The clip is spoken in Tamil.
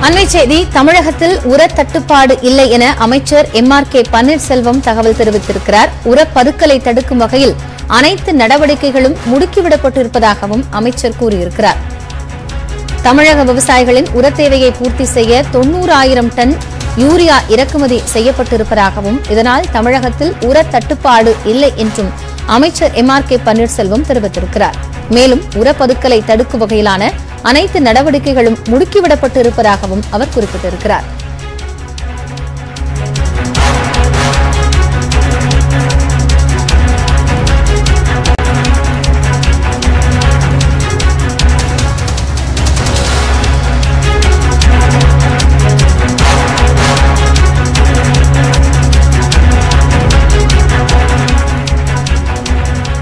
அண்மை செய்தி தமிழகத்தில் உர தட்டுப்பாடு இல்லை என அமைச்சர் எம் ஆர் கே பன்னீர்செல்வம் தகவல் தெரிவித்திருக்கிறார் உர பதுக்கலை தடுக்கும் வகையில் அனைத்து நடவடிக்கைகளும் முடுக்கிவிடப்பட்டிருப்பதாகவும் அமைச்சர் கூறியிருக்கிறார் தமிழக விவசாயிகளின் உர தேவையை பூர்த்தி செய்ய தொன்னூறு ஆயிரம் டன் யூரியா இறக்குமதி செய்யப்பட்டிருப்பதாகவும் இதனால் தமிழகத்தில் உர தட்டுப்பாடு இல்லை என்றும் அமைச்சர் எம் ஆர் கே பன்னீர்செல்வம் தெரிவித்திருக்கிறார் மேலும் உர பதுக்கலை தடுக்கும் வகையிலான அனைத்து நடவடிக்கைகளும் முடுக்கிவிடப்பட்டிருப்பதாகவும் அவர் குறிப்பிட்டிருக்கிறார்